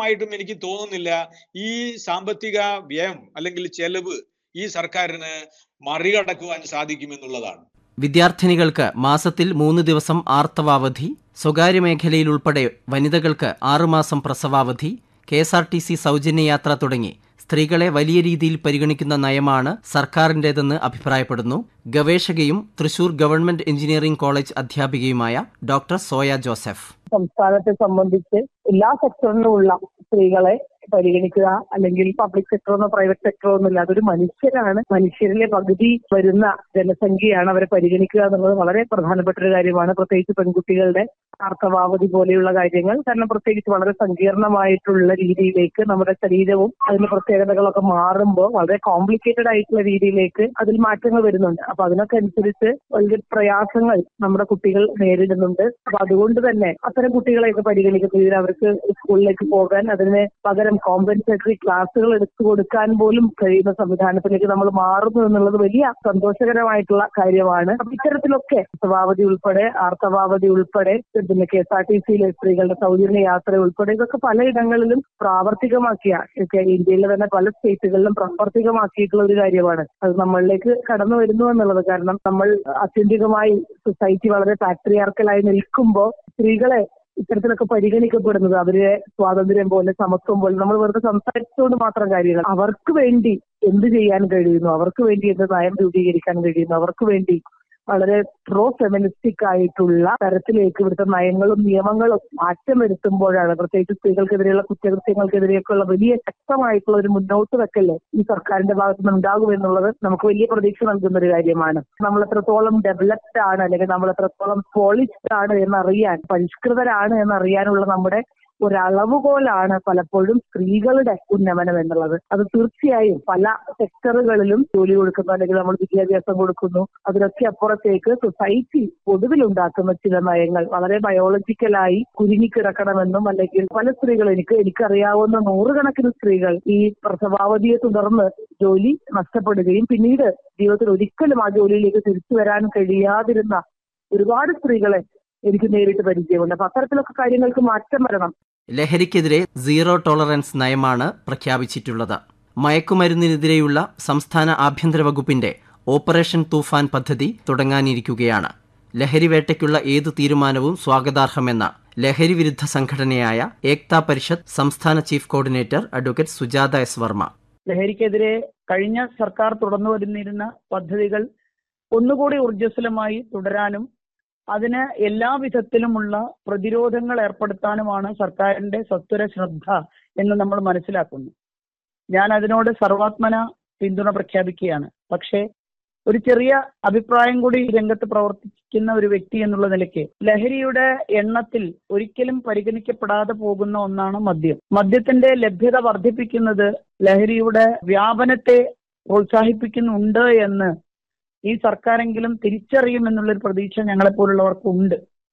പൂർണ്ണമായിട്ടും എനിക്ക് തോന്നുന്നില്ല ഈ സാമ്പത്തിക വ്യയം അല്ലെങ്കിൽ ചെലവ് ഈ സർക്കാരിന് മറികടക്കുവാൻ സാധിക്കുമെന്നുള്ളതാണ് വിദ്യാർത്ഥിനികൾക്ക് മാസത്തിൽ മൂന്ന് ദിവസം ആർത്തവാവധി സ്വകാര്യ മേഖലയിൽ ഉൾപ്പെടെ വനിതകൾക്ക് ആറുമാസം പ്രസവാവധി K S R T C സൗജന്യ യാത്ര തുടങ്ങി സ്ത്രീകളെ വലിയ രീതിയിൽ പരിഗണിക്കുന്ന നയമാണ് സർക്കാരിന്റേതെന്ന് അഭിപ്രായപ്പെടുന്നു ഗവേഷകയും തൃശൂർ ഗവൺമെന്റ് എഞ്ചിനീയറിംഗ് കോളേജ് അധ്യാപികയുമായ ഡോക്ടർ സോയ ജോസഫ് സംസ്ഥാനത്തെ സംബന്ധിച്ച് എല്ലാ സെക്ടറിലുമുള്ള സ്ത്രീകളെ പരിഗണിക്കുക അല്ലെങ്കിൽ പബ്ലിക് സെക്ടറോ എന്നോ പ്രൈവറ്റ് സെക്ടറോ ഒന്നുമില്ല അതൊരു മനുഷ്യരാണ് മനുഷ്യരിലെ പകുതി വരുന്ന ജനസംഖ്യയാണ് അവരെ പരിഗണിക്കുക എന്നുള്ളത് വളരെ പ്രധാനപ്പെട്ട ഒരു കാര്യമാണ് പ്രത്യേകിച്ച് പെൺകുട്ടികളുടെ ആർത്തവാവധി പോലെയുള്ള കാര്യങ്ങൾ കാരണം പ്രത്യേകിച്ച് വളരെ സങ്കീർണമായിട്ടുള്ള രീതിയിലേക്ക് നമ്മുടെ ശരീരവും അതിന്റെ പ്രത്യേകതകളൊക്കെ മാറുമ്പോൾ വളരെ കോംപ്ലിക്കേറ്റഡ് ആയിട്ടുള്ള രീതിയിലേക്ക് അതിൽ മാറ്റങ്ങൾ വരുന്നുണ്ട് അപ്പൊ അതിനൊക്കെ അനുസരിച്ച് വലിയ പ്രയാസങ്ങൾ നമ്മുടെ കുട്ടികൾ നേരിടുന്നുണ്ട് അപ്പൊ അതുകൊണ്ട് തന്നെ അത്തരം കുട്ടികളെയൊക്കെ പരിഗണിക്കുന്നതിൽ അവർക്ക് സ്കൂളിലേക്ക് പോകാൻ അതിന് പകരം കോമ്പൻസേറ്ററി ക്ലാസ്സുകൾ എടുത്തു കൊടുക്കാൻ പോലും കഴിയുന്ന സംവിധാനത്തിലേക്ക് നമ്മൾ മാറുന്നു എന്നുള്ളത് വലിയ സന്തോഷകരമായിട്ടുള്ള കാര്യമാണ് അപ്പൊ ഇത്തരത്തിലൊക്കെ പ്രസവാവധി ഉൾപ്പെടെ ആർത്തവാവധി ഉൾപ്പെടെ പിന്നെ കെ എസ് ആർ ടി സിയിലെ സ്ത്രീകളുടെ സൗജന്യ യാത്ര ഉൾപ്പെടെ ഇതൊക്കെ പലയിടങ്ങളിലും പ്രാവർത്തികമാക്കിയ ഒക്കെ ഇന്ത്യയിലെ തന്നെ പല സ്റ്റേറ്റുകളിലും പ്രാവർത്തികമാക്കിയിട്ടുള്ള ഒരു കാര്യമാണ് അത് നമ്മളിലേക്ക് കടന്നു വരുന്നു എന്നുള്ളത് കാരണം നമ്മൾ ആത്യന്തികമായി സൊസൈറ്റി വളരെ പാട്രിയാർക്കലായി നിൽക്കുമ്പോൾ സ്ത്രീകളെ ഇത്തരത്തിലൊക്കെ പരിഗണിക്കപ്പെടുന്നത് അവരുടെ സ്വാതന്ത്ര്യം പോലെ സമത്വം പോലെ നമ്മൾ വെറുതെ സംസാരിച്ചുകൊണ്ട് മാത്രം കാര്യങ്ങൾ അവർക്ക് വേണ്ടി എന്ത് ചെയ്യാൻ കഴിയുന്നു അവർക്ക് വേണ്ടി എന്ത് നയം രൂപീകരിക്കാൻ കഴിയുന്നു അവർക്ക് വേണ്ടി വളരെ പ്രോ ഫെമിനിസ്റ്റിക് ആയിട്ടുള്ള തരത്തിലേക്ക് ഇവിടുത്തെ നയങ്ങളും നിയമങ്ങളും മാറ്റം വരുത്തുമ്പോഴാണ് പ്രത്യേകിച്ച് സ്ത്രീകൾക്കെതിരെയുള്ള കുറ്റകൃത്യങ്ങൾക്കെതിരെയൊക്കെയുള്ള വലിയ ശക്തമായിട്ടുള്ള ഒരു മുന്നോട്ട് വെക്കല് ഈ സർക്കാരിന്റെ ഭാഗത്ത് നിന്ന് ഉണ്ടാകും എന്നുള്ളത് നമുക്ക് വലിയ പ്രതീക്ഷ നൽകുന്ന ഒരു കാര്യമാണ് നമ്മൾ എത്രത്തോളം ഡെവലപ്ഡ് ആണ് അല്ലെങ്കിൽ നമ്മൾ എത്രത്തോളം പോളിഷ്ഡ് ആണ് എന്നറിയാൻ പരിഷ്കൃതരാണ് എന്നറിയാനുള്ള നമ്മുടെ ഒരളവുകോലാണ് പലപ്പോഴും സ്ത്രീകളുടെ ഉന്നമനം എന്നുള്ളത് അത് തീർച്ചയായും പല സെക്ടറുകളിലും ജോലി കൊടുക്കുന്നു അല്ലെങ്കിൽ നമ്മൾ വിദ്യാഭ്യാസം കൊടുക്കുന്നു അതിനൊക്കെ അപ്പുറത്തേക്ക് സൊസൈറ്റി പൊതുവിലുണ്ടാക്കുന്ന ചില നയങ്ങൾ വളരെ ബയോളജിക്കലായി കുരുങ്ങിക്കിടക്കണമെന്നും അല്ലെങ്കിൽ പല സ്ത്രീകൾ എനിക്ക് എനിക്കറിയാവുന്ന നൂറുകണക്കിന് സ്ത്രീകൾ ഈ പ്രസവാവധിയെ തുടർന്ന് ജോലി നഷ്ടപ്പെടുകയും പിന്നീട് ജീവിതത്തിൽ ഒരിക്കലും ആ ജോലിയിലേക്ക് തിരിച്ചു വരാൻ കഴിയാതിരുന്ന ഒരുപാട് സ്ത്രീകളെ എനിക്ക് നേരിട്ട് പരിചയമുണ്ട് അപ്പൊ അത്തരത്തിലൊക്കെ കാര്യങ്ങൾക്ക് മാറ്റം വരണം ലഹരിക്കെതിരെ സീറോ ടോളറൻസ് നയമാണ് പ്രഖ്യാപിച്ചിട്ടുള്ളത് മയക്കുമരുന്നിനെതിരെയുള്ള സംസ്ഥാന ആഭ്യന്തര വകുപ്പിന്റെ ഓപ്പറേഷൻ തൂഫാൻ പദ്ധതി തുടങ്ങാനിരിക്കുകയാണ് ലഹരി വേട്ടയ്ക്കുള്ള ഏതു തീരുമാനവും സ്വാഗതാർഹമെന്ന ലഹരി വിരുദ്ധ സംഘടനയായ ഏക്താ പരിഷത്ത് സംസ്ഥാന chief coordinator advocate Sujatha S Varma ലഹരിക്കെതിരെ കഴിഞ്ഞ സർക്കാർ തുടർന്നു വരുന്നിരുന്ന പദ്ധതികൾ ഒന്നുകൂടി ഊർജ്ജസ്വലമായി തുടരാനും അതിന് എല്ലാ വിധത്തിലുമുള്ള പ്രതിരോധങ്ങൾ ഏർപ്പെടുത്താനുമാണ് സർക്കാരിന്റെ സത്വര ശ്രദ്ധ എന്ന് നമ്മൾ മനസ്സിലാക്കുന്നു ഞാൻ അതിനോട് സർവാത്മന പിന്തുണ പ്രഖ്യാപിക്കുകയാണ് പക്ഷേ ഒരു ചെറിയ അഭിപ്രായം കൂടി രംഗത്ത് പ്രവർത്തിക്കുന്ന ഒരു വ്യക്തി എന്നുള്ള നിലയ്ക്ക് ലഹരിയുടെ എണ്ണത്തിൽ ഒരിക്കലും പരിഗണിക്കപ്പെടാതെ പോകുന്ന ഒന്നാണ് മദ്യം മദ്യത്തിന്റെ ലഭ്യത വർദ്ധിപ്പിക്കുന്നത് ലഹരിയുടെ വ്യാപനത്തെ പ്രോത്സാഹിപ്പിക്കുന്നുണ്ട് എന്ന് ഈ സർക്കാരെങ്കിലും തിരിച്ചറിയുമെന്നുള്ളൊരു പ്രതീക്ഷ ഞങ്ങളെപ്പോലുള്ളവർക്കുണ്ട്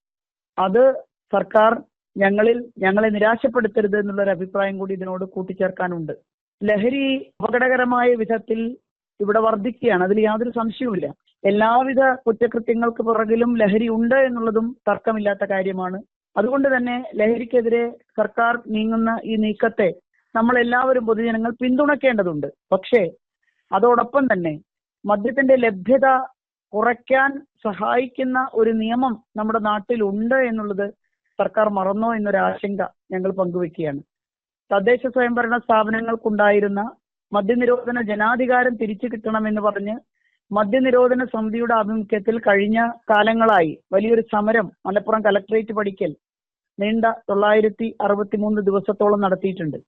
അത് സർക്കാർ ഞങ്ങളിൽ ഞങ്ങളെ നിരാശപ്പെടുത്തരുത് എന്നുള്ളൊരു അഭിപ്രായം കൂടി ഇതിനോട് കൂട്ടിച്ചേർക്കാനുണ്ട് ലഹരി അപകടകരമായ വിധത്തിൽ ഇവിടെ വർദ്ധിക്കുകയാണ് അതിൽ യാതൊരു സംശയവുമില്ല എല്ലാവിധ കുറ്റകൃത്യങ്ങൾക്ക് പുറകിലും ലഹരി ഉണ്ട് എന്നുള്ളതും തർക്കമില്ലാത്ത കാര്യമാണ് അതുകൊണ്ട് തന്നെ ലഹരിക്കെതിരെ സർക്കാർ നീങ്ങുന്ന ഈ നീക്കത്തെ നമ്മൾ എല്ലാവരും പൊതുജനങ്ങൾ പിന്തുണയ്ക്കേണ്ടതുണ്ട് പക്ഷേ അതോടൊപ്പം തന്നെ മദ്യത്തിന്റെ ലഭ്യത കുറയ്ക്കാൻ സഹായിക്കുന്ന ഒരു നിയമം നമ്മുടെ നാട്ടിൽ ഉണ്ട് എന്നുള്ളത് സർക്കാർ മറന്നോ എന്നൊരു ആശങ്ക ഞങ്ങൾ പങ്കുവെക്കുകയാണ് തദ്ദേശ സ്വയംഭരണ സ്ഥാപനങ്ങൾക്കുണ്ടായിരുന്ന മദ്യനിരോധന ജനാധികാരം തിരിച്ചു കിട്ടണമെന്ന് പറഞ്ഞ് മദ്യനിരോധന സമിതിയുടെ ആഭിമുഖ്യത്തിൽ കഴിഞ്ഞ കാലങ്ങളായി വലിയൊരു സമരം മലപ്പുറം കലക്ട്രേറ്റ് പഠിക്കൽ നീണ്ട തൊള്ളായിരത്തി അറുപത്തി മൂന്ന് ദിവസത്തോളം നടത്തിയിട്ടുണ്ട്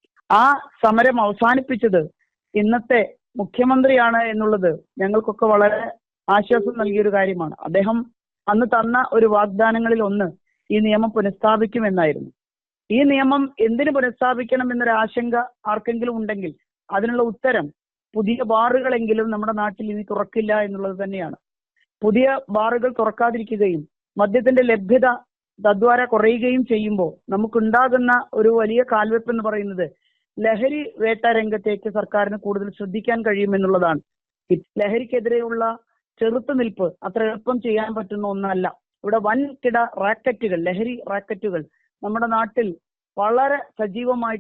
ആ സമരം അവസാനിപ്പിച്ചത് ഇന്നത്തെ മുഖ്യമന്ത്രിയാണ് എന്നുള്ളത് ഞങ്ങൾക്കൊക്കെ വളരെ ആശ്വാസം നൽകിയ ഒരു കാര്യമാണ് അദ്ദേഹം അന്ന് തന്ന ഒരു വാഗ്ദാനങ്ങളിൽ ഒന്ന് ഈ നിയമം പുനഃസ്ഥാപിക്കുമെന്നായിരുന്നു ഈ നിയമം എന്തിനു പുനഃസ്ഥാപിക്കണം എന്നൊരു ആശങ്ക ആർക്കെങ്കിലും ഉണ്ടെങ്കിൽ അതിനുള്ള ഉത്തരം പുതിയ ബാറുകളെങ്കിലും നമ്മുടെ നാട്ടിൽ ഇനി തുറക്കില്ല എന്നുള്ളത് തന്നെയാണ് പുതിയ ബാറുകൾ തുറക്കാതിരിക്കുകയും മദ്യത്തിന്റെ ലഭ്യത തദ്വാര കുറയുകയും ചെയ്യുമ്പോൾ നമുക്കുണ്ടാകുന്ന ഒരു വലിയ കാൽവെപ്പ് എന്ന് പറയുന്നത് ലഹരി വേട്ട രംഗത്തേക്ക് സർക്കാരിന് കൂടുതൽ ശ്രദ്ധിക്കാൻ കഴിയുമെന്നുള്ളതാണ് ലഹരിക്കെതിരെയുള്ള ചെറുത്തുനിൽപ്പ് അത്ര എളുപ്പം ചെയ്യാൻ പറ്റുന്ന ഒന്നല്ല ഇവിടെ വൻകിട റാക്കറ്റുകൾ ലഹരി റാക്കറ്റുകൾ നമ്മുടെ നാട്ടിൽ വളരെ സജീവമായിട്ട്